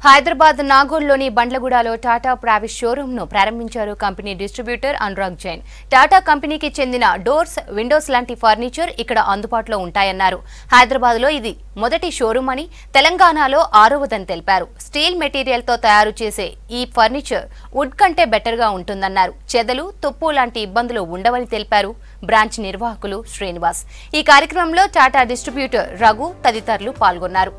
హైదరాబాద్ నాగోల్లోని బండ్లగూడలో టాటా ప్రావిస్ షోరూమ్ ను ప్రారంభించారు కంపెనీ డిస్ట్రిబ్యూటర్ అనురాగ్ జైన్ టాటా కంపెనీకి చెందిన డోర్స్ విండోస్ లాంటి ఫర్నిచర్ ఇక్కడ అందుబాటులో ఉంటాయన్నారు హైదరాబాద్ లో ఇది మొదటి షోరూమ్ అని తెలంగాణలో ఆరవదని తెలిపారు స్టీల్ మెటీరియల్ తో తయారు చేసే ఈ ఫర్నిచర్ వుడ్ కంటే బెటర్ గా ఉంటుందన్నారు చెదలు తుప్పు లాంటి ఇబ్బందులు ఉండవని తెలిపారు బ్రాంచ్ నిర్వాహకులు శ్రీనివాస్ ఈ కార్యక్రమంలో టాటా డిస్ట్రిబ్యూటర్ రఘు తదితరులు పాల్గొన్నారు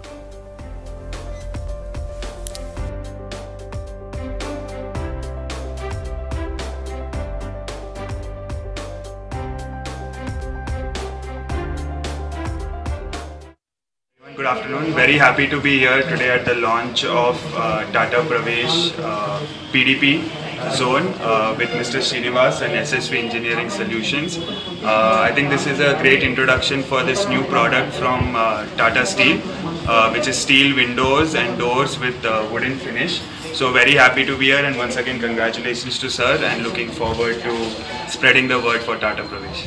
Good afternoon. Very happy to be here today at the launch of uh, Tata Pravesh uh, PDP zone uh, with Mr. Srinivas and SSV Engineering Solutions. Uh, I think this is a great introduction for this new product from uh, Tata Steel, uh, which is steel windows and doors with uh, wooden finish. So very happy to be here and once again congratulations to sir and looking forward to spreading the word for Tata Pravesh.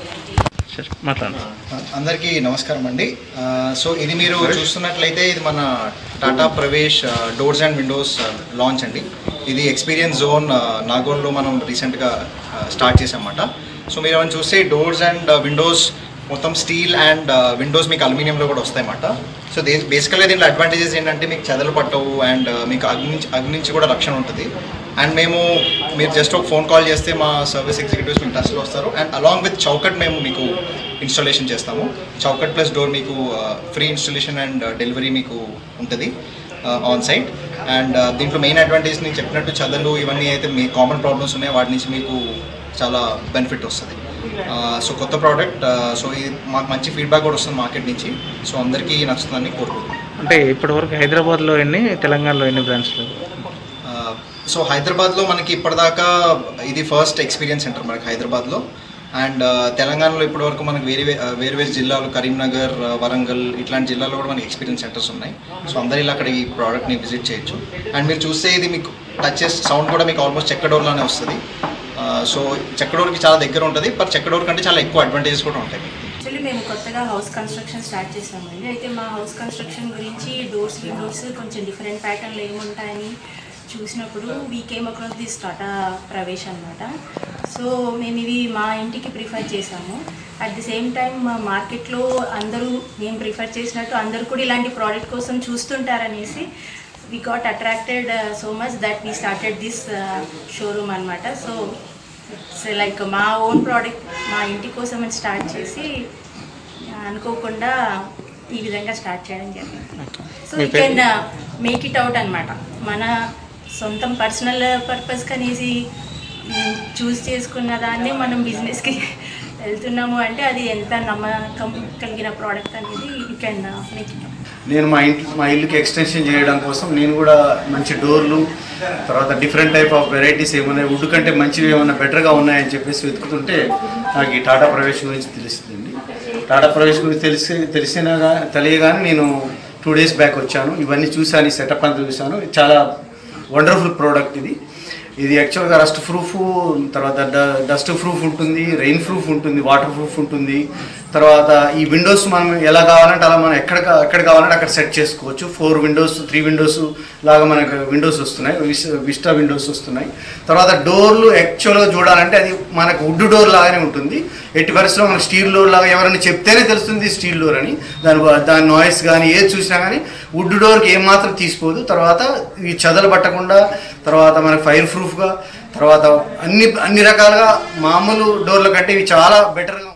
సరే మాట్లాడండి అందరికీ నమస్కారం అండి ఆ, so ఇది మీరు చూస్తున్నట్లయితే ఇది మన Tata Pravesh doors and windows launch అండి ఇది ఎక్స్పీరియన్స్ జోన్ నాగోల్లో మనం రీసెంట్గా స్టార్ట్ చేసామన్నమాట సో మీరు ఏమైనా చూస్తే డోర్స్ అండ్ విండోస్ మొత్తం స్టీల్ అండ్ విండోస్ మీకు అల్యూమినియంలో కూడా వస్తాయన్నమాట సో దే బేసికల్గా దీంట్లో అడ్వాంటేజెస్ ఏంటంటే మీకు చెదలు పట్టవు అండ్ మీకు అగ్ని నుంచి అగ్ని నుంచి కూడా రక్షణ ఉంటుంది అండ్ మేము మీరు జస్ట్ ఒక ఫోన్ కాల్ చేస్తే మా సర్వీస్ ఎగ్జిక్యూటివ్స్ మీకు టచ్లో వస్తారు అండ్ అలాంగ్ విత్ చౌకట్ మేము మీకు ఇన్స్టాలేషన్ చేస్తాము చౌకట్ ప్లస్ డోర్ మీకు ఫ్రీ ఇన్స్టాలేషన్ అండ్ డెలివరీ మీకు ఉంటుంది ఆన్ సైట్ అండ్ దీంట్లో మెయిన్ అడ్వాంటేజ్ నేను చెప్పినట్టు చదలు ఇవన్నీ అయితే మీ కామన్ ప్రాబ్లమ్స్ ఉన్నాయి వాటి నుంచి మీకు చాలా బెనిఫిట్ వస్తుంది సో కొత్త ప్రోడక్ట్ సో ఇది మాకు మంచి ఫీడ్బ్యాక్ కూడా వస్తుంది మార్కెట్ నుంచి సో అందరికీ నచ్చుతుందని కోరుకుంటున్నాను అంటే ఇప్పటివరకు హైదరాబాద్లో ఎన్ని తెలంగాణలో ఎన్ని బ్రాంచ్లు ఆ, సో హైదరాబాద్లో మనకి ఇప్పటిదాకా ఇది ఫస్ట్ ఎక్స్పీరియన్స్ సెంటర్ మనకి హైదరాబాద్లో అండ్ ఆ, తెలంగాణలో ఇప్పటివరకు మనకి వేరే వే- ఆ, వేరు వేరు జిల్లాలు కరీంనగర్ ఆ, వరంగల్ ఇట్లాంటి జిల్లాల్లో కూడా మనకి ఎక్స్పీరియన్స్ సెంటర్స్ ఉన్నాయి సో అందరు ఇలా అక్కడ ఈ ప్రోడక్ట్ని విజిట్ చేయొచ్చు అండ్ మీరు చూస్తే ఇది మీకు టచ్ చేస్తే సౌండ్ కూడా మీకు ఆల్మోస్ట్ చెక్క డోర్లానే వస్తుంది ఆ, సో చెక్క డోర్కి చాలా దగ్గర ఉంటుంది బట్ చెక్క డోర్ కంటే చాలా ఎక్కువ అడ్వాంటేజెస్ కూడా ఉంటాయి మీకు యాక్చువల్లీ మేము కొత్తగా హౌస్ కన్స్ట్రక్షన్ స్టార్ట్ చేసామండి అయితే మా హౌస్ కన్స్ట్రక్షన్ గురించి డోర్స్ విండోస్ కొంచెం డిఫరెంట్ ప్యాటర్న్లు ఏముంటాయని చూసినప్పుడు we came across this Tata Pravesh అనమాట సో మేము ఇవి మా ఇంటికి ప్రిఫర్ చేసాము అట్ ది సేమ్ టైం మా మార్కెట్లో అందరూ మేము ప్రిఫర్ చేసినట్టు అందరూ కూడా ఇలాంటి ప్రోడక్ట్ కోసం చూస్తుంటారనేసి we got attracted so much that we started this showroom అనమాట సో సో లైక్ మా ఓన్ ప్రోడక్ట్ మా ఇంటి కోసం అని స్టార్ట్ చేసి అనుకోకుండా ఈ విధంగా స్టార్ట్ చేయడం జరిగింది సో మీ యూ పేరు? కెన్ మేక్ ఇట్ అవుట్ అనమాట మన సొంతం పర్సనల్ పర్పస్ కనేసి చూస్ చేసుకున్న దాన్ని మనం బిజినెస్కి వెళ్తున్నాము అంటే అది ఎంత నమ్మకం కలిగిన ప్రోడక్ట్ అనేది యూ కెన్ మేక్ ఇట్ నేను మా ఇంటి మా ఇల్లుకి ఎక్స్టెన్షన్ చేయడం కోసం నేను కూడా మంచి డోర్లు తర్వాత డిఫరెంట్ టైప్ ఆఫ్ వెరైటీస్ ఏమున్నాయి వుడ్ కంటే మంచివి ఏమైనా బెటర్గా ఉన్నాయని చెప్పేసి వెతుకుతుంటే నాకు ఈ టాటా ప్రవేశ్ గురించి తెలిసిందండి టాటా ప్రవేశ్ గురించి తెలిసి తెలిసిన తెలియగానే నేను టూ డేస్ బ్యాక్ వచ్చాను ఇవన్నీ చూశాను ఈ సెటప్ అంతా చూశాను చాలా వండర్ఫుల్ ప్రోడక్ట్ ఇది ఇది యాక్చువల్గా రస్ట్ ప్రూఫ్ తర్వాత డస్ట్ ప్రూఫ్ ఉంటుంది రెయిన్ ప్రూఫ్ ఉంటుంది వాటర్ ప్రూఫ్ ఉంటుంది తర్వాత ఈ విండోస్ మనం ఎలా కావాలంటే అలా మనం ఎక్కడ కా- ఎక్కడ కావాలంటే అక్కడ సెట్ చేసుకోవచ్చు ఫోర్ విండోస్ త్రీ విండోస్ లాగా మనకు విండోస్ వస్తున్నాయి విస్- విస్టా విండోస్ వస్తున్నాయి తర్వాత డోర్లు యాక్చువల్గా చూడాలంటే అది మనకు వుడ్ డోర్ లాగానే ఉంటుంది ఎట్టి పరిస్థితిలో మనకు స్టీల్ డోర్ లాగా ఎవరైనా చెప్తేనే తెలుస్తుంది స్టీల్ డోర్ అని దాని దాని నాయిస్ కానీ ఏది చూసినా కానీ వుడ్ డోర్కి ఏమాత్రం తీసిపోదు తర్వాత ఈ చదలు పట్టకుండా తర్వాత మనకి ఫైర్ ప్రూఫ్గా తర్వాత అన్ని అన్ని రకాలుగా మామూలు డోర్ల కంటే ఇవి చాలా బెటర్గా